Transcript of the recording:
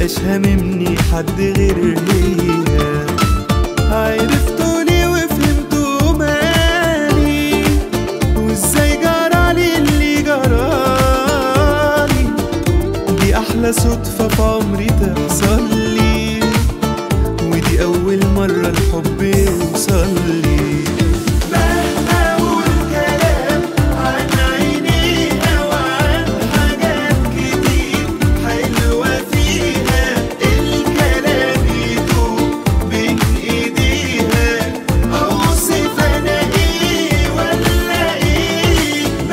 بقاش هاممني حد غير هي عرفتوني وفهمتوا مالي وازاي جرالي اللي جرالي دي احلى صدفة في عمري تحصل لي ودي اول مرة الحب يوصل لي